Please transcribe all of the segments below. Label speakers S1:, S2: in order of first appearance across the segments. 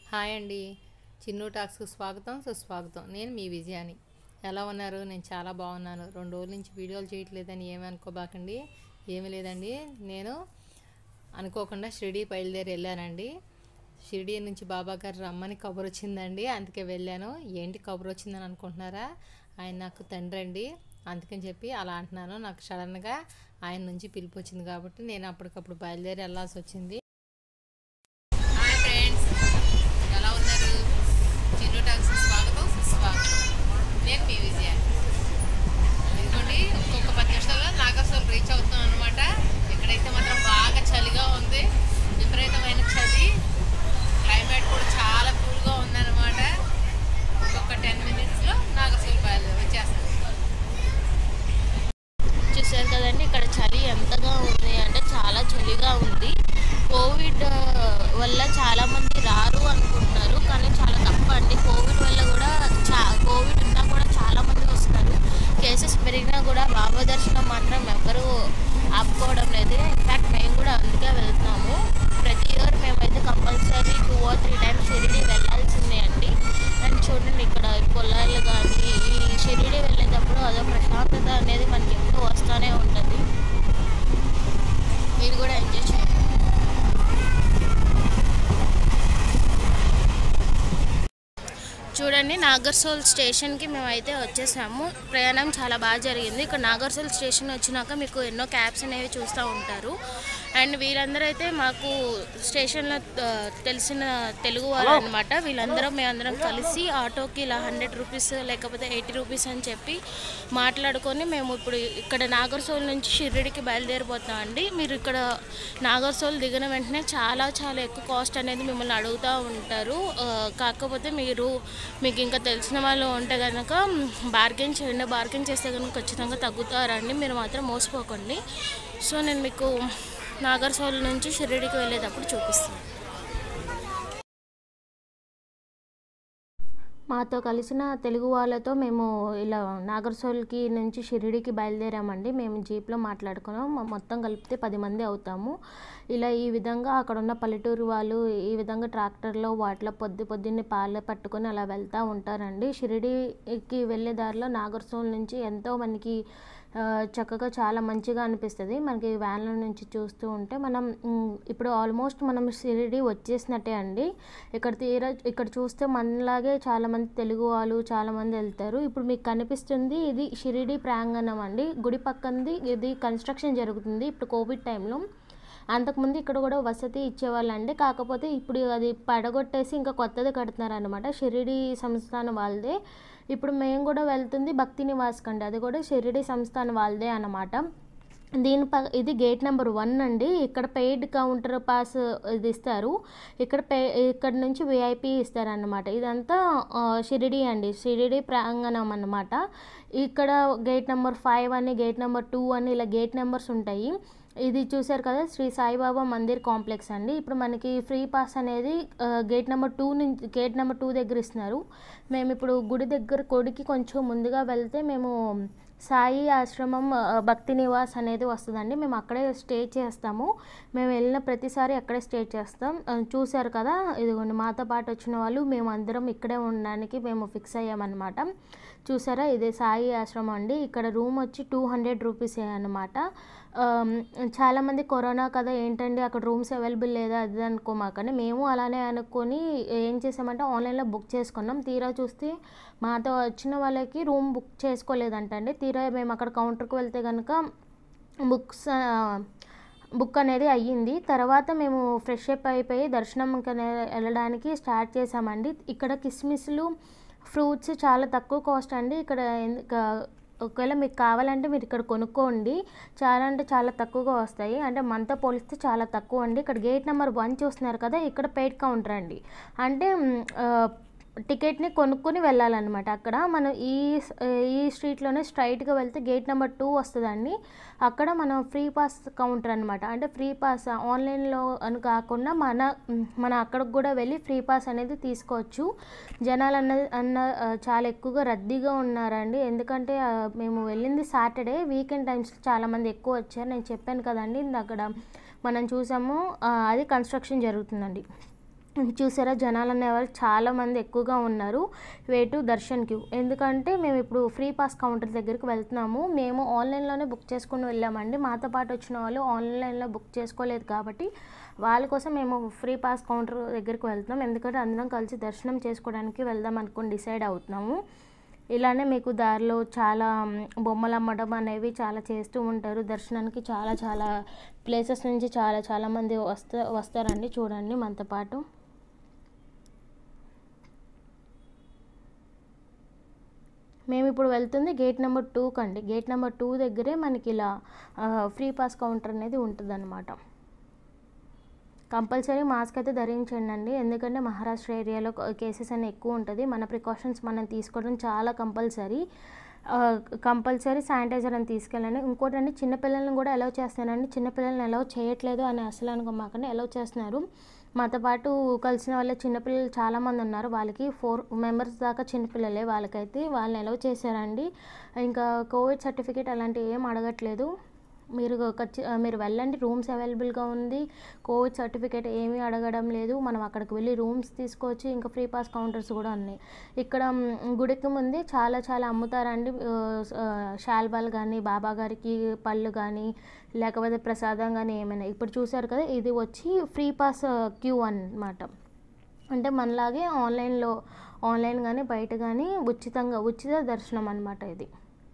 S1: Hi అండి చిన్ను టాక్స్కు స్వాగతం సుస్వాగతం నేను మీ విజయాని ఎలా ఉన్నారు నేను చాలా బాగున్నాను రెండు రోజుల నుంచి వీడియోలు చేయట్లేదని ఏమీ అనుకోబాకండి ఏమీ లేదండి నేను అనుకోకుండా షిరిడి బయలుదేరి వెళ్ళానండి షిరిడి నుంచి బాబా గారు రమ్మని కబురు వచ్చిందండి అందుకే వెళ్ళాను ఏంటి కబురు వచ్చిందని అనుకుంటున్నారా ఆయన నాకు తండ్రి అండి అందుకని చెప్పి అలా అంటున్నాను నాకు సడన్గా ఆయన నుంచి పిలుపు వచ్చింది కాబట్టి నేను అప్పటికప్పుడు బయలుదేరి వెళ్ళాల్సి వచ్చింది హాయ్ ఫ్రెండ్స్ ఎలా ఉన్నారు చిన్ను టాక్స్ స్వాగతం సుస్వాగతం నేను మీ విజయ ఇదిగోండి ఇంకొక పది నిమిషాల్లో నాగర్సోల్ రీచ్ అవుతాం అనమాట ఇక్కడైతే మాత్రం బాగా చలిగా ఉంది విపరీతమైన చలి క్లైమేట్ కూడా చాలా కూల్గా ఉందన్నమాట ఇంకొక టెన్ మినిట్స్లో నాగర్సోల్ బయలు వచ్చేస్తాం
S2: చూసారు కదండి ఇక్కడ చలి ఎంతగా ఉంది అంటే చాలా చలిగా ఉంది కోవిడ్ ఆ, వల్ల చాలా మంది రారు అనుకుంటున్నారు కానీ చాలా తప్పు అండి కోవిడ్ వల్ల కూడా చా కోవిడ్ ఉన్నా కూడా చాలా మంది వస్తారు కేసెస్ పెరిగినా కూడా బాబా దర్శనం మాత్రం ఎవరు ఆపుకోవడం లేదు ఇన్ఫాక్ట్ మేము కూడా అందుకే వెళ్తున్నాము ప్రతి ఇయర్ మేమైతే compulsory two or three times Shirdi వెళ్ళాల్సిందే అండి అండ్ చూడండి ఇక్కడ ఈ పొలాలు కానీ ఈ షిరిడి వెళ్ళేటప్పుడు అదో ప్రశాంతత అనేది మనకి ఎప్పుడూ వస్తూనే ఉంటుంది మీరు కూడా ఎంజాయ్ చేయండి చూడండి నాగర్సోల్ స్టేషన్కి మేమైతే వచ్చేసాము ప్రయాణం చాలా బాగా జరిగింది ఇక్కడ నాగర్సోల్ స్టేషన్ వచ్చినాక మీకు ఎన్నో క్యాబ్స్ అనేవి చూస్తూ ఉంటారు అండ్ వీళ్ళందరూ అయితే మాకు స్టేషన్లో ఆ, తెలిసిన తెలుగు వాళ్ళు అనమాట వీళ్ళందరం మేమందరం కలిసి ఆటోకి ఇలా హండ్రెడ్ రూపీస్ లేకపోతే ఎయిటీ రూపీస్ అని చెప్పి మాట్లాడుకొని మేము ఇప్పుడు ఇక్కడ నాగర్సోల్ నుంచి షిరిడికి బయలుదేరిపోతాం అండి మీరు ఇక్కడ నాగర్సోల్ దిగిన వెంటనే చాలా చాలా ఎక్కువ కాస్ట్ అనేది మిమ్మల్ని అడుగుతూ ఉంటారు ఆ, కాకపోతే మీరు మీకు ఇంకా తెలిసిన వాళ్ళు ఉంటే కనుక బార్గెన్ చేయండి బార్గెన్ చేస్తే కనుక ఖచ్చితంగా తగ్గుతారండి మీరు మాత్రం మోసపోకండి సో నేను మీకు నాగర్సోల్ నుంచి షిరిడికి వెళ్ళేటప్పుడు చూపిస్తాను మాతో కలిసిన తెలుగు వాళ్ళతో మేము ఇలా నాగర్సోల్కి నుంచి షిరిడికి బయలుదేరామండి మేము జీప్లో మాట్లాడుకున్నాం మొ- మొత్తం కలిపితే పది మంది అవుతాము ఇలా ఈ విధంగా అక్కడ ఉన్న పల్లెటూరు వాళ్ళు ఈ విధంగా ట్రాక్టర్లో వాటిలో పొద్దు పొద్దున్నే పాలు పట్టుకొని అలా వెళ్తూ ఉంటారండి షిరిడికి వెళ్ళే దారిలో నాగర్సోల్ నుంచి ఎంతో మనకి ఆ, చక్కగా చాలా మంచిగా అనిపిస్తుంది మనకి వ్యాన్ల నుంచి చూస్తూ ఉంటే మనం మ్, ఇప్పుడు ఆల్మోస్ట్ మనం షిరిడి వచ్చేసినట్టే అండి ఇక్కడ తీరా ఇక్కడ చూస్తే మనలాగే చాలామంది తెలుగు వాళ్ళు చాలామంది వెళ్తారు ఇప్పుడు మీకు కనిపిస్తుంది ఇది షిరిడి ప్రాంగణం అండి గుడి పక్కంది ఇది కన్స్ట్రక్షన్ జరుగుతుంది ఇప్పుడు కోవిడ్ టైంలో అంతకుముందు ఇక్కడ కూడా వసతి ఇచ్చేవాళ్ళండి కాకపోతే ఇప్పుడు అది పడగొట్టేసి ఇంకా కొత్తది కడుతున్నారు అనమాట షిరిడి సంస్థానం వాళ్ళదే ఇప్పుడు మేము కూడా వెళ్తుంది భక్తి నివాస్ కండి అది కూడా షిరిడి సంస్థానం వాళ్ళదే అన్నమాట దీని ప ఇది గేట్ నెంబర్ వన్ అండి ఇక్కడ పెయిడ్ కౌంటర్ పాస్ ఇది ఇస్తారు ఇక్కడ పే ఇక్కడ నుంచి విఐపి ఇస్తారన్నమాట ఇదంతా ఆ, షిరిడి అండి షిరిడి ప్రాంగణం అన్నమాట ఇక్కడ గేట్ నెంబర్ ఫైవ్ అని గేట్ నెంబర్ టూ అని ఇలా గేట్ నెంబర్స్ ఉంటాయి ఇది చూశారు కదా శ్రీ సాయిబాబా మందిర్ కాంప్లెక్స్ అండి ఇప్పుడు మనకి ఫ్రీ పాస్ అనేది ఆ, గేట్ నెంబర్ టూ నుంచి గేట్ నెంబర్ టూ దగ్గర ఇస్తున్నారు మేము ఇప్పుడు గుడి దగ్గర కొడికి కొంచెం ముందుగా వెళ్తే మేము సాయి ఆశ్రమం ఆ, భక్తి నివాస్ అనేది వస్తుందండి మేము అక్కడే స్టే చేస్తాము మేము వెళ్ళిన ప్రతిసారి అక్కడే స్టే చేస్తాం ఆ, చూశారు కదా ఇదిగోండి మాతో పాటు వచ్చిన వాళ్ళు మేము అందరం ఇక్కడే ఉండడానికి మేము ఫిక్స్ అయ్యామన్నమాట చూసారా ఇది సాయి ఆశ్రమం అండి ఇక్కడ రూమ్ వచ్చి టూ హండ్రెడ్ రూపీసే అనమాట చాలామంది కరోనా కదా ఏంటండి అక్కడ రూమ్స్ అవైలబుల్ లేదా అది అనుకోమాకండి మేము అలానే అనుకొని ఏం చేసామంటే ఆన్లైన్లో బుక్ చేసుకున్నాం తీరా చూస్తే మాతో వచ్చిన వాళ్ళకి రూమ్ బుక్ చేసుకోలేదంటండి తీరా మేము అక్కడ కౌంటర్కి వెళ్తే కనుక బుక్స్ బుక్ అనేది అయ్యింది తర్వాత మేము ఫ్రెష్ అప్ అయిపోయి దర్శనంకి అనే- వెళ్ళడానికి స్టార్ట్ చేసామండి ఇక్కడ కిస్మిస్లు ఫ్రూట్స్ చాలా తక్కువ కాస్ట్ అండి ఇక్కడ ఎన్- క- ఒకవేళ మీకు కావాలంటే మీరు ఇక్కడ కొనుక్కోండి చాలా అంటే చాలా తక్కువగా వస్తాయి అంటే మనతో పోలిస్తే చాలా తక్కువ అండి ఇక్కడ గేట్ నెంబర్ వన్ చూస్తున్నారు కదా ఇక్కడ పెయిడ్ కౌంటర్ అండి అంటే మ్, ఆ, టికెట్ని కొనుక్కొని వెళ్ళాలన్నమాట అక్కడ మనం ఈ స్- ఈ స్ట్రీట్లోనే స్ట్రైట్గా వెళ్తే గేట్ నెంబర్ టూ వస్తుందండి అక్కడ మనం ఫ్రీ పాస్ కౌంటర్ అనమాట అంటే ఫ్రీ పాస్ ఆన్లైన్లో అని కాకుండా మన మన అక్కడికి కూడా వెళ్ళి ఫ్రీ పాస్ అనేది తీసుకోవచ్చు జనాలు అన్న అన్న ఆ, చాలా ఎక్కువగా రద్దీగా ఉన్నారండి ఎందుకంటే ఆ, మేము వెళ్ళింది సాటర్డే వీకెండ్ టైమ్స్ చాలామంది ఎక్కువ వచ్చారు నేను చెప్పాను కదండి అక్కడ మనం చూసాము ఆ, అది కన్స్ట్రక్షన్ జరుగుతుందండి చూసారా జనాలు అనేవారు చాలామంది ఎక్కువగా ఉన్నారు వేటు దర్శన్ క్యూ ఎందుకంటే మేము ఇప్పుడు ఫ్రీ పాస్ కౌంటర్ దగ్గరికి వెళ్తున్నాము మేము ఆన్లైన్లోనే బుక్ చేసుకుని వెళ్ళామండి మాతో పాటు వచ్చిన వాళ్ళు ఆన్లైన్లో బుక్ చేసుకోలేదు కాబట్టి వాళ్ళ కోసం మేము ఫ్రీ పాస్ కౌంటర్ దగ్గరికి వెళ్తున్నాం ఎందుకంటే అందరం కలిసి దర్శనం చేసుకోవడానికి వెళ్దాం అనుకుని డిసైడ్ అవుతున్నాము ఇలానే మీకు దారిలో చాలా మ్, బొమ్మలు అమ్మడం అనేవి చాలా చేస్తూ ఉంటారు దర్శనానికి చాలా చాలా ప్లేసెస్ నుంచి చాలా చాలా మంది వస్తా వస్తారండి చూడండి మనతో పాటు మేము ఇప్పుడు వెళ్తుంది గేట్ నెంబర్ టూకి అండి గేట్ నెంబర్ టూ దగ్గరే మనకి ఇలా ఆ, ఫ్రీ పాస్ కౌంటర్ అనేది ఉంటుంది కంపల్సరీ మాస్క్ అయితే ధరించండి అండి ఎందుకంటే మహారాష్ట్ర ఏరియాలో కేసెస్ అని ఎక్కువ ఉంటుంది మన ప్రికాషన్స్ మనం తీసుకోవడం చాలా కంపల్సరీ కంపల్సరీ శానిటైజర్ అని తీసుకెళ్ళండి ఇంకోటి అండి చిన్నపిల్లల్ని కూడా అలౌ చేస్తానండి చిన్నపిల్లల్ని అలౌ చేయట్లేదు అని అసలు అనుకోమాకండి అలౌ చేస్తున్నారు మాతో పాటు కలిసిన వాళ్ళ చిన్నపిల్లలు చాలామంది ఉన్నారు వాళ్ళకి ఫోర్ మెంబర్స్ దాకా చిన్నపిల్లలే వాళ్ళకైతే వాళ్ళని అలౌ చేశారండి ఇంకా కోవిడ్ సర్టిఫికేట్ అలాంటివి ఏం అడగట్లేదు మీరు ఖచ్చి మీరు వెళ్ళండి రూమ్స్ అవైలబుల్గా ఉంది కోవిడ్ సర్టిఫికేట్ ఏమీ అడగడం లేదు మనం అక్కడికి వెళ్ళి రూమ్స్ తీసుకోవచ్చు ఇంకా ఫ్రీ పాస్ కౌంటర్స్ కూడా ఉన్నాయి ఇక్కడ మ్, గుడికి ముందే చాలా చాలా అమ్ముతారండి ఆ, ఆ, శాల్వాలు కానీ బాబా గారికి పళ్ళు కానీ లేకపోతే ప్రసాదం కానీ ఏమైనా ఇప్పుడు చూసారు కదా ఇది వచ్చి ఫ్రీ పాస్ క్యూ అన్నమాట అంటే మనలాగే ఆన్లైన్లో ఆన్లైన్ కానీ బయట కానీ ఉచితంగా ఉచిత దర్శనం అనమాట ఇది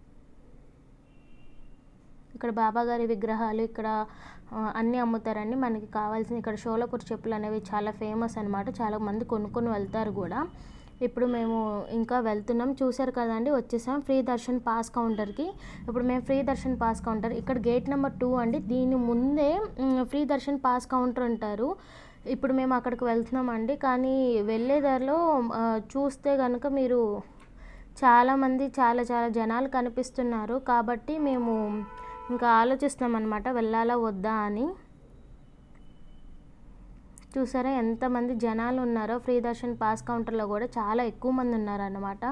S2: ఇక్కడ బాబాగారి విగ్రహాలు ఇక్కడ ఆ, అన్నీ అమ్ముతారండి మనకి కావాల్సిన ఇక్కడ షోలాపూర్ చెప్పులు అనేవి చాలా ఫేమస్ అనమాట చాలా మంది కొనుక్కొని వెళ్తారు కూడా ఇప్పుడు మేము ఇంకా వెళ్తున్నాం చూసారు కదండి వచ్చేసాం ఫ్రీ దర్శన్ పాస్ కౌంటర్కి ఇప్పుడు మేము ఫ్రీ దర్శన్ పాస్ కౌంటర్ ఇక్కడ గేట్ నెంబర్ టూ అండి దీని ముందే మ్, ఫ్రీ దర్శన్ పాస్ కౌంటర్ అంటారు ఇప్పుడు మేము అక్కడికి వెళ్తున్నామండి కానీ వెళ్ళే దారిలో ఆ, చూస్తే కనుక మీరు చాలామంది చాలా చాలా జనాలు కనిపిస్తున్నారు కాబట్టి మేము ఇంకా ఆలోచిస్తాం అనమాట వెళ్ళాలా వద్దా అని చూసారా ఎంతమంది జనాలు ఉన్నారో ఫ్రీ దర్శన్ పాస్ కౌంటర్లో కూడా చాలా ఎక్కువ మంది ఉన్నారన్నమాట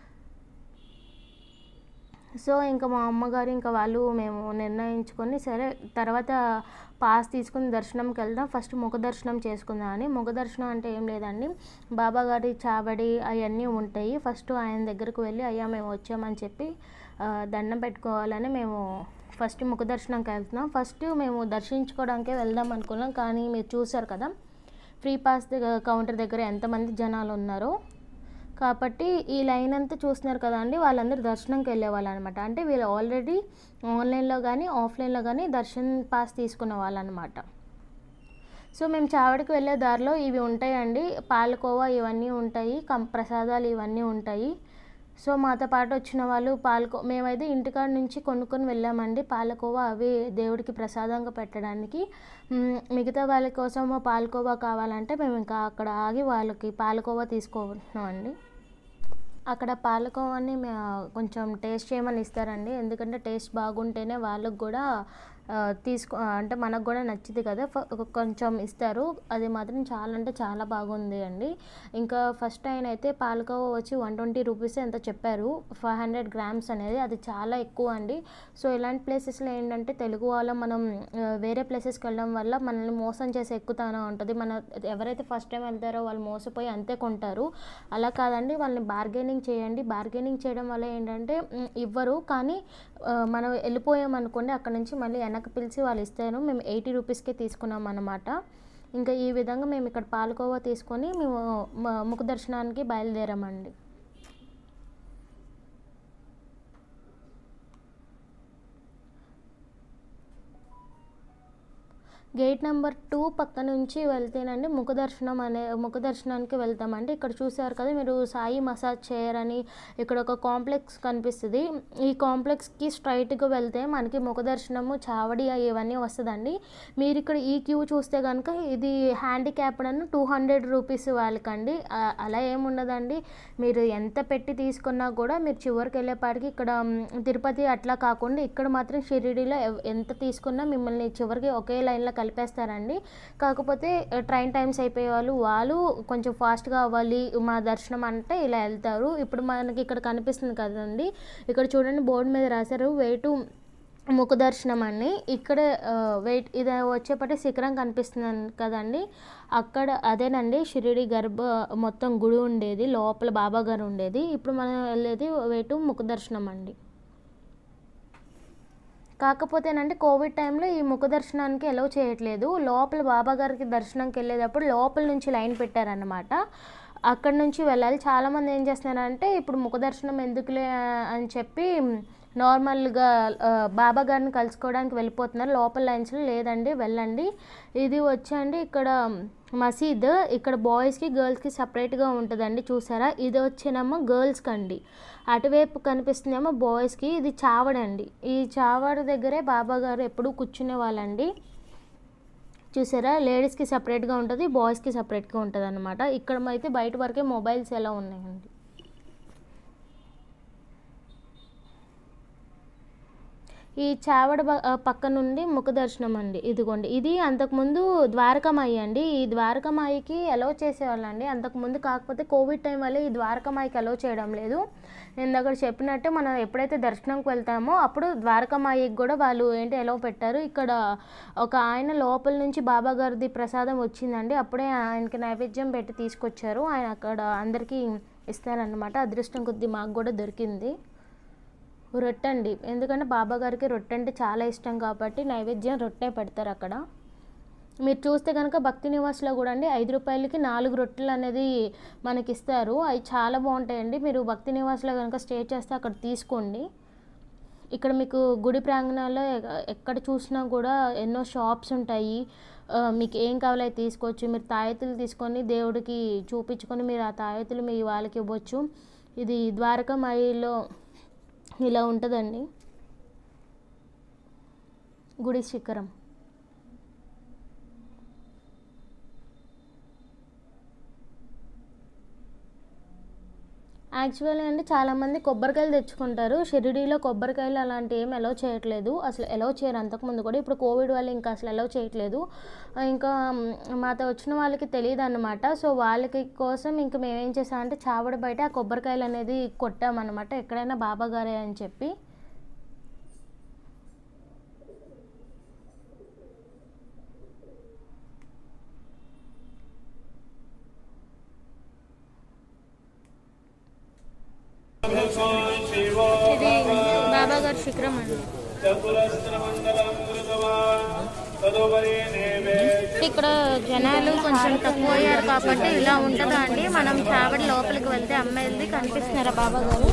S2: సో ఇంకా మా అమ్మగారు ఇంకా వాళ్ళు మేము నిర్ణయించుకొని సరే తర్వాత పాస్ తీసుకుని దర్శనంకి వెళ్దాం ఫస్ట్ ముఖ దర్శనం చేసుకుందాం అని ముఖ దర్శనం అంటే ఏం లేదండి బాబా గారి చాబడి అవన్నీ ఉంటాయి ఫస్ట్ ఆయన దగ్గరకు వెళ్ళి అయ్యా మేము వచ్చామని చెప్పి ఆ, దండం పెట్టుకోవాలని మేము ఫస్ట్ ముఖ దర్శనంకి వెళ్తున్నాం ఫస్ట్ మేము దర్శించుకోవడానికే వెళ్దాం అనుకున్నాం కానీ మీరు చూసారు కదా ఫ్రీ పాస్ దగ్గర కౌంటర్ దగ్గర ఎంతమంది జనాలు ఉన్నారో కాబట్టి ఈ లైన్ అంతా చూస్తున్నారు కదా అండి వాళ్ళందరూ దర్శనంకి వెళ్ళే వాళ్ళు అనమాట అంటే వీళ్ళు ఆల్రెడీ ఆన్లైన్లో కానీ ఆఫ్లైన్లో కానీ దర్శన్ పాస్ తీసుకున్న వాళ్ళు అనమాట సో మేము చావడికి వెళ్ళే దారిలో ఇవి ఉంటాయండి పాలకోవా ఇవన్నీ ఉంటాయి కం ప్రసాదాలు ఇవన్నీ ఉంటాయి సో మాతో పాటు వచ్చిన వాళ్ళు పాలకో మేమైతే ఇంటికాడ నుంచి కొనుక్కొని వెళ్ళామండి పాలకోవా అవి దేవుడికి ప్రసాదంగా పెట్టడానికి మ్, మిగతా వాళ్ళ కోసం పాలకోవా కావాలంటే మేము ఇంకా అక్కడ ఆగి వాళ్ళకి పాలకోవా తీసుకుంటున్నామండి అక్కడ పాలకోవాని మే- కొంచెం టేస్ట్ చేయమని ఇస్తారండి ఎందుకంటే టేస్ట్ బాగుంటేనే వాళ్ళకు కూడా ఆ, తీసుకో అంటే మనకు కూడా నచ్చింది కదా ఫ- కొంచెం ఇస్తారు అది మాత్రం చాలా అంటే చాలా బాగుంది అండి ఇంకా ఫస్ట్ ఆయన అయితే పాలకోవా వచ్చి వన్ ట్వంటీ రూపీస్ ఎంత చెప్పారు ఫైవ్ హండ్రెడ్ గ్రామ్స్ అనేది అది చాలా ఎక్కువ అండి సో ఇలాంటి ప్లేసెస్లో ఏంటంటే తెలుగు వాళ్ళం మనం ఆ, వేరే ప్లేసెస్కి వెళ్ళడం వల్ల మనల్ని మోసం చేసే ఎక్కుతానే ఉంటుంది మన ఎవరైతే ఫస్ట్ టైం వెళ్తారో వాళ్ళు మోసపోయి అంతే కొంటారు అలా కాదండి వాళ్ళని బార్గెనింగ్ చేయండి బార్గెనింగ్ చేయడం వల్ల ఏంటంటే మ్, ఇవ్వరు కానీ ఆ, మనం వెళ్ళిపోయామనుకోండి అక్కడ నుంచి మళ్ళీ వెనక్కి పిలిచి వాళ్ళు ఇస్తారు మేము ఎయిటీ రూపీస్కే తీసుకున్నాం అనమాట ఇంకా ఈ విధంగా మేము ఇక్కడ పాలకోవా తీసుకొని మేము మ- ముఖ దర్శనానికి బయలుదేరామండి గేట్ నెంబర్ టూ పక్క నుంచి వెళ్తేనండి ముఖ దర్శనం అనే ముఖ దర్శనానికి వెళ్తామండి ఇక్కడ చూసారు కదా మీరు సాయి మసాజ్ చైర్ అని ఇక్కడ ఒక కాంప్లెక్స్ కనిపిస్తుంది ఈ కాంప్లెక్స్కి స్ట్రైట్గా వెళ్తే మనకి ముఖ దర్శనము చావడి ఇవన్నీ వస్తుందండి మీరు ఇక్కడ ఈ క్యూ చూస్తే కనుక ఇది హ్యాండిక్యాప్డ్ అని టూ హండ్రెడ్ రూపీస్ వాళ్ళకండి ఆ, అలా ఏముండదండి మీరు ఎంత పెట్టి తీసుకున్నా కూడా మీరు చివరికి వెళ్ళేపాటికి ఇక్కడ మ్, తిరుపతి అట్లా కాకుండా ఇక్కడ మాత్రం షిరిడీలో ఎవ్- ఎంత తీసుకున్నా మిమ్మల్ని చివరికి ఒకే లైన్లో కలిపేస్తారండి కాకపోతే ఆ, ట్రైన్ టైమ్స్ అయిపోయే వాళ్ళు వాళ్ళు కొంచెం ఫాస్ట్గా అవ్వాలి మా దర్శనం అంటే ఇలా వెళ్తారు ఇప్పుడు మనకి ఇక్కడ కనిపిస్తుంది కదండి ఇక్కడ చూడండి బోర్డు మీద రాశారు వే టు ముఖ దర్శనం అండి ఇక్కడ వెయిట్ ఇది వచ్చేపటి శిఖరం కనిపిస్తుంది కదండి అక్కడ అదేనండి షిరిడి గర్భ మొత్తం గుడి ఉండేది లోపల బాబా గారు ఉండేది ఇప్పుడు మనం వెళ్ళేది వెయిట్ ముఖ దర్శనం అండి కాకపోతేనంటే కోవిడ్ టైంలో ఈ ముఖ దర్శనానికి ఎలవ్ చేయట్లేదు లోపల బాబా గారికి దర్శనంకి వెళ్ళేటప్పుడు లోపల నుంచి లైన్ పెట్టారన్నమాట అక్కడ నుంచి వెళ్ళాలి చాలామంది ఏం చేస్తున్నారంటే ఇప్పుడు ముఖ దర్శనం ఎందుకులే అని చెప్పి నార్మల్గా ఆ, బాబా గారిని కలుసుకోవడానికి వెళ్ళిపోతున్నారు లోపల లైన్స్లో లేదండి వెళ్ళండి ఇది వచ్చండి ఇక్కడ మసీద్ ఇక్కడ బాయ్స్కి గర్ల్స్కి సపరేట్గా ఉంటుందండి చూసారా ఇది వచ్చేనేమో గర్ల్స్కి అండి అటువైపు కనిపిస్తుందేమో బాయ్స్కి ఇది చావడండి ఈ చావడ దగ్గరే బాబా గారు ఎప్పుడూ కూర్చునే వాళ్ళండి చూసారా లేడీస్కి సపరేట్గా ఉంటుంది బాయ్స్కి సపరేట్గా ఉంటుంది అనమాట ఇక్కడ అయితే బయట వరకే మొబైల్స్ ఎలా ఉన్నాయండి ఈ చావడ బ- ఆ, పక్క నుండి ముఖ దర్శనం అండి ఇదిగోండి ఇది అంతకుముందు ద్వారకామాయి అండి ఈ ద్వారకామాయికి అలౌ చేసేవాళ్ళండి అంతకుముందు కాకపోతే కోవిడ్ టైం వల్ల ఈ ద్వారకామాయికి అలౌ చేయడం లేదు నేను అక్కడ చెప్పినట్టు మనం ఎప్పుడైతే దర్శనంకి వెళ్తామో అప్పుడు ద్వారకామాయికి కూడా వాళ్ళు ఏంటి ఎలౌ పెట్టారు ఇక్కడ ఒక ఆయన లోపల నుంచి బాబా గారిది ప్రసాదం వచ్చిందండి అప్పుడే ఆయనకి నైవేద్యం పెట్టి తీసుకొచ్చారు ఆయన అక్కడ అందరికీ ఇస్తారనమాట అదృష్టం కొద్దీ మాకు కూడా దొరికింది రొట్టె అండి ఎందుకంటే బాబా గారికి రొట్టె అంటే చాలా ఇష్టం కాబట్టి నైవేద్యం రొట్టె పెడతారు అక్కడ మీరు చూస్తే కనుక భక్తి నివాస్లో కూడా అండి ఐదు రూపాయలకి నాలుగు రొట్టెలు అనేది మనకి ఇస్తారు అవి చాలా బాగుంటాయండి మీరు భక్తి నివాస్లో కనుక స్టే చేస్తే అక్కడ తీసుకోండి ఇక్కడ మీకు గుడి ప్రాంగణాల్లో ఎ- ఎక్కడ చూసినా కూడా ఎన్నో షాప్స్ ఉంటాయి ఆ, మీకు ఏం కావాలో అది తీసుకోవచ్చు మీరు తాయెత్తులు తీసుకొని దేవుడికి చూపించుకొని మీరు ఆ తాయెత్తులు మీ వాళ్ళకి ఇవ్వచ్చు ఇది ద్వారకామాయిలో ఇలా ఉంటుందండి గుడి శిఖరం యాక్చువల్లీ అంటే చాలామంది కొబ్బరికాయలు తెచ్చుకుంటారు షిరిడీలో కొబ్బరికాయలు అలాంటి ఏం ఎలవ్ చేయట్లేదు అసలు ఎలవ్ చేయరు అంతకుముందు కూడా ఇప్పుడు కోవిడ్ వల్ల ఇంకా అసలు ఎలవ్ చేయట్లేదు ఇంకా మ్, మాతో వచ్చిన వాళ్ళకి తెలియదు అనమాట సో వాళ్ళకి కోసం ఇంకా మేము ఏం చేసామంటే చావడ బయట ఆ కొబ్బరికాయలు అనేది కొట్టామన్నమాట ఎక్కడైనా బాబా గారే అని చెప్పి ఇది బాబా గారి శిఖరం అండి ఇక్కడ జనాలు కొంచెం తక్కువ అయ్యారు కాబట్టి ఇలా ఉంటుందా అండి మనం చావడి లోపలికి వెళ్తే అమ్మాయిలది కనిపిస్తున్నారా బాబా గారు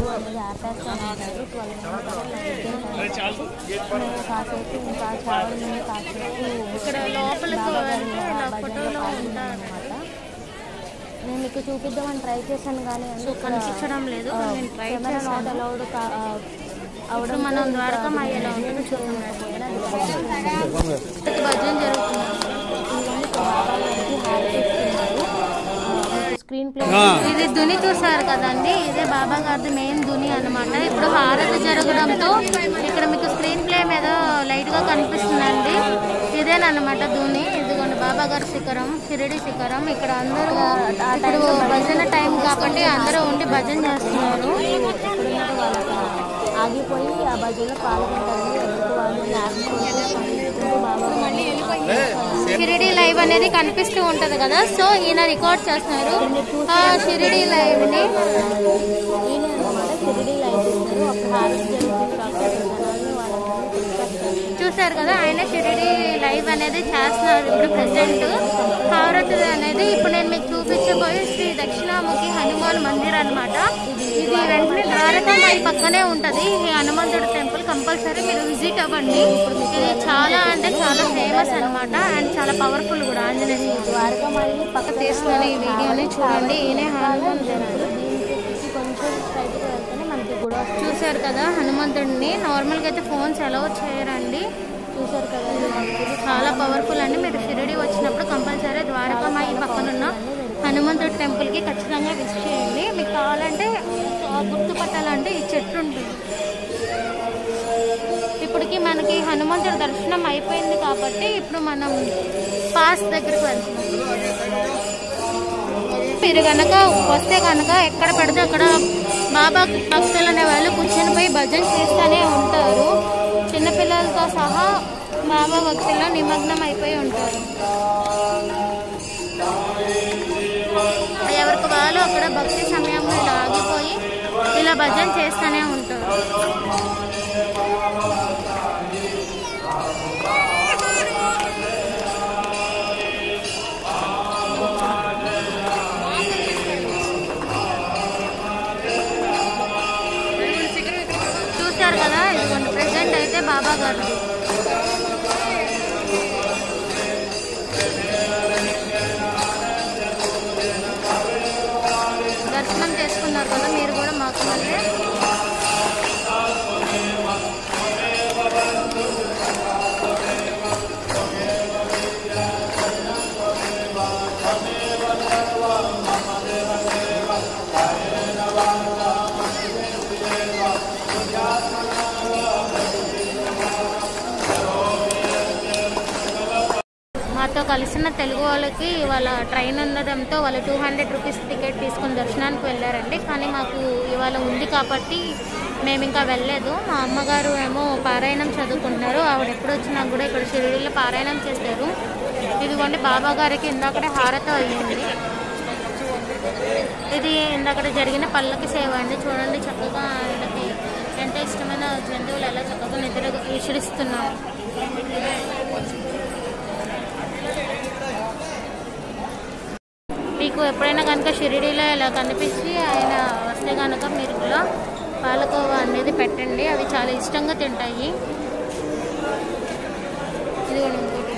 S2: కాసేపు ఇంకా చావడి నుండి కాసేపు ఇక్కడ లోపలికి వెళ్తే ఇలా ఫోటోలో ఉంటారు నేను మీకు చూపిద్దామని ట్రై చేశాను కానీ అందుకు కనిపించడం లేదు నేను ట్రై చేశాను అలౌడ్ అవుడు మనం ద్వారకా అయ్యేలా ఉంటుంది చూడండి భజన జరుగుతుంది స్క్రీన్ ప్లే ఇది దుని చూసారు కదండి ఇదే బాబా గారిది మెయిన్ దుని అన్నమాట ఇప్పుడు హారతి జరగడంతో ఇక్కడ మీకు స్క్రీన్ ప్లే మీద లైట్ గా కనిపిస్తుందండి ఇదేనమాట దుని ఇదిగోండి బాబా గారి శిఖరం షిరిడి శిఖరం ఇక్కడ అందరూ ఇప్పుడు భజన టైం కాబట్టి అందరూ ఉండి భజన చేస్తున్నారు ఆగిపోయి ఆ భజనలో పాల్గొంటారు ఎవరికి వాళ్ళు షిరిడి లైవ్ అనేది కనిపిస్తూ ఉంటది కదా సో ఈయన రికార్డ్ చేస్తున్నారు ఆ షిరిడి లైవ్ ని ఈయన అన్నమాట షిరిడి లైవ్ చేస్తున్నారు అప్పుడు హారతి జరుగుతుంది కాబట్టి జనాల్ని వాళ్ళందరినీ పిలిచేస్తారు. చూశారు కదా ఆయన షిరిడి లైవ్ అనేది చేస్తున్నారు ఇప్పుడు ప్రెసెంట్ హారతి అనేది ఇప్పుడు నేను మీకు చూపించబోయే శ్రీ దక్షిణాముఖి హనుమాన్ మందిర్ అన్నమాట ఇది వెంటనే ద్వారకామాయి పక్కనే ఉంటది ఈ హనుమంతుడి టెంపుల్ కంపల్సరీ మీరు విజిట్ అవ్వండి ఇది చాలా అంటే చాలా ఫేమస్ అన్నమాట అండ్ చాలా పవర్ఫుల్ కూడా ఆంజనేయ ద్వారకామాయి పక్క తీస్తున్నాను ఈ వీడియోని చూడండి ఈయనే హనుమంతుడు కొంచెం స్ట్రైట్గా వెళ్తేనే మనకి గుడి చూశారు కదా హనుమంతుడిని నార్మల్గా అయితే ఫోన్స్ అలౌ చేయరండి చూశారు కదా ఇది చాలా పవర్ఫుల్ అండి మీరు షిరిడి వచ్చినప్పుడు కంపల్సరీ ద్వారకామాయి పక్కనున్న హనుమంతుడి టెంపుల్కి ఖచ్చితంగా విజిట్ చేయండి మీకు కావాలంటే ఆ గుర్తుపట్టాలంటే ఈ చెట్టు ఉంటుంది ఇప్పటికి మనకి హనుమంతుడి దర్శనం అయిపోయింది కాబట్టి ఇప్పుడు మనం పాస్ దగ్గరికి వెళ్తున్నాం మీరు కనుక వస్తే కనుక ఎక్కడ పడితే అక్కడ బాబా భక్తులు అనే వాళ్ళు కూర్చొని పోయి భజన చేస్తూనే ఉంటారు చిన్న చిన్నపిల్లలతో సహా బాబా భక్తిలో నిమగ్నం అయిపోయి ఉంటారు ఎవరికి వాళ్ళు అక్కడ భక్తి సమయంలో ఇలా ఆగిపోయి ఇలా భజన చేస్తూనే ఉంటారు చూశారు కదా ఇదిగోండి ప్రెసెంట్ అయితే బాబా గారిది దర్శనం చేసుకున్నారు కదా మీరు కూడా మాకు మళ్ళీ మాతో కలిసిన తెలుగు వాళ్ళకి వాళ్ళ ట్రైన్ ఉండడంతో వాళ్ళు టూ హండ్రెడ్ రూపీస్ టికెట్ తీసుకుని దర్శనానికి వెళ్ళారండి కానీ మాకు ఇవాళ ఉంది కాబట్టి మేము ఇంకా వెళ్ళలేదు మా అమ్మగారు ఏమో పారాయణం చదువుకుంటున్నారు ఆవిడ ఎప్పుడు వచ్చినా కూడా ఇక్కడ షిరిడీలో పారాయణం చేస్తారు ఇదిగోండి బాబా గారికి ఇందాకడే హారత అయ్యింది ఇది ఇందాక జరిగిన పల్లకి సేవ అండి చూడండి చక్కగా ఆయనకి ఎంత ఇష్టమైన జంతువులు ఎలా చక్కగా నిద్ర విసిరిస్తున్నాము మీకు ఎప్పుడైనా కనుక షిరిడీలో ఇలా కనిపించి ఆయన వస్తే కనుక మీరు కూడా పాలకోవా అనేది పెట్టండి అవి చాలా ఇష్టంగా తింటాయి ఇదిగోండి ఇంకోటి.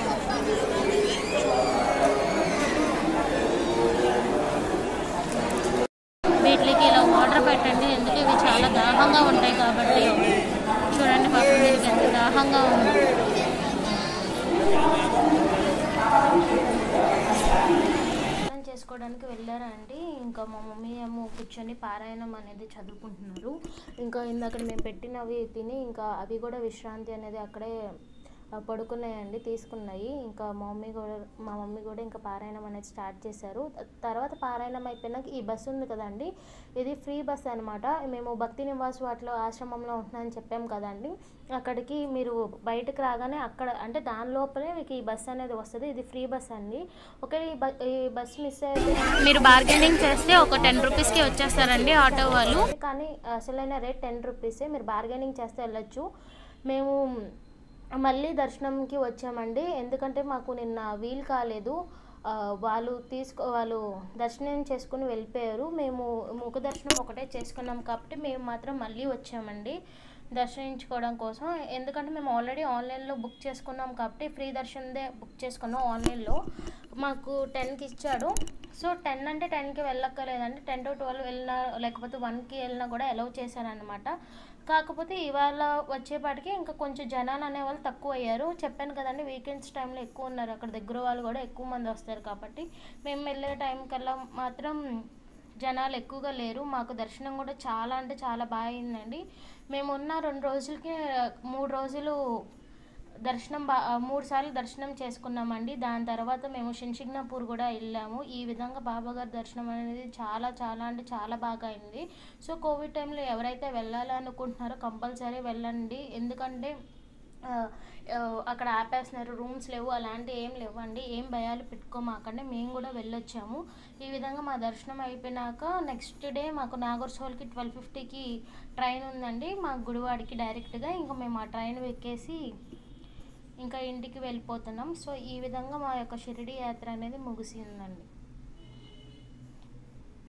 S2: వీటికి ఇలా వాటర్ పెట్టండి ఎందుకు ఇవి చాలా దాహంగా ఉంటాయి కాబట్టి చూడండి పాపం వీరికి ఎంత దాహంగా ఉంది పారాయణం చేసుకోవడానికి వెళ్ళారా అండి ఇంకా మా మమ్మీ ఏమో కూర్చొని పారాయణం అనేది చదువుకుంటున్నారు ఇంకా ఇందాక మేము పెట్టినవి తిని ఇంకా అవి కూడా విశ్రాంతి అనేది అక్కడే ఆ, పడుకున్నాయండి తీసుకున్నాయి ఇంకా మా మమ్మీ కూడా మా మమ్మీ కూడా ఇంకా పారాయణం అనేది స్టార్ట్ చేశారు త- తర్వాత పారాయణం అయిపోయినాక ఈ బస్సు ఉంది కదండి ఇది ఫ్రీ బస్ అనమాట మేము భక్తి నివాస్ వాటిలో ఆశ్రమంలో ఉంటున్నామని చెప్పాం కదండి అక్కడికి మీరు బయటకు రాగానే అక్కడ అంటే దాని లోపలే మీకు ఈ బస్ అనేది వస్తుంది ఇది ఫ్రీ బస్ అండి ఒకవేళ ఈ బ ఈ బస్ మిస్ అయితే మీరు బార్గెనింగ్ చేస్తే ఒక టెన్ రూపీస్కి వచ్చేస్తారండి ఆటో వాళ్ళు కానీ అసలైన రేట్ టెన్ రూపీసే మీరు బార్గెనింగ్ చేస్తే వెళ్ళొచ్చు మేము మళ్ళీ దర్శనంకి వచ్చామండి ఎందుకంటే మాకు నిన్న వీలు కాలేదు ఆ, వాళ్ళు తీసుకో వాళ్ళు దర్శనం చేసుకుని వెళ్ళిపోయారు మేము ముఖ దర్శనం ఒకటే చేసుకున్నాం కాబట్టి మేము మాత్రం మళ్ళీ వచ్చామండి దర్శించుకోవడం కోసం ఎందుకంటే మేము ఆల్రెడీ ఆన్లైన్లో బుక్ చేసుకున్నాం కాబట్టి ఫ్రీ దర్శనందే బుక్ చేసుకున్నాం ఆన్లైన్లో మాకు టెన్కి ఇచ్చాడు సో టెన్ అంటే టెన్కి వెళ్ళక్కర్లేదండి టెన్ టు ట్వెల్వ్ వెళ్ళినా లేకపోతే వన్కి వెళ్ళినా కూడా అలౌ చేశారనమాట కాకపోతే ఇవాళ వచ్చేపాటికి ఇంకా కొంచెం జనాలు అనేవాళ్ళు తక్కువ అయ్యారు చెప్పాను కదండి వీకెండ్స్ టైంలో ఎక్కువ ఉన్నారు అక్కడ దగ్గర వాళ్ళు కూడా ఎక్కువ మంది వస్తారు కాబట్టి మేము వెళ్ళే టైం కల్లా మాత్రం జనాలు ఎక్కువగా లేరు మాకు దర్శనం కూడా చాలా అంటే చాలా బాగా అయిందండి మేము ఉన్న రెండు రోజులకి మూడు రోజులు దర్శనం బా మూడు సార్లు దర్శనం చేసుకున్నామండి దాని తర్వాత మేము షిన్షిగ్నాపూర్ కూడా వెళ్ళాము ఈ విధంగా బాబాగారి దర్శనం అనేది చాలా చాలా అంటే చాలా బాగా అయింది సో కోవిడ్ టైంలో ఎవరైతే వెళ్ళాలనుకుంటున్నారో కంపల్సరీ వెళ్ళండి ఎందుకంటే ఆ, ఆ, అక్కడ ఆపేస్తున్నారు రూమ్స్ లేవు అలాంటి ఏం లేవండి ఏం భయాలు పెట్టుకోమాకండి మేము కూడా వెళ్ళొచ్చాము ఈ విధంగా మా దర్శనం అయిపోయినాక నెక్స్ట్ డే మాకు నాగర్సోల్కి ట్వెల్వ్ ఫిఫ్టీకి ట్రైన్ ఉందండి మా గుడివాడికి డైరెక్ట్గా ఇంకా మేము ఆ ట్రైన్ ఎక్కేసి ఇంకా ఇంటికి వెళ్ళిపోతున్నాం సో ఈ విధంగా మా యొక్క షిరిడి యాత్ర అనేది ముగిసిందండి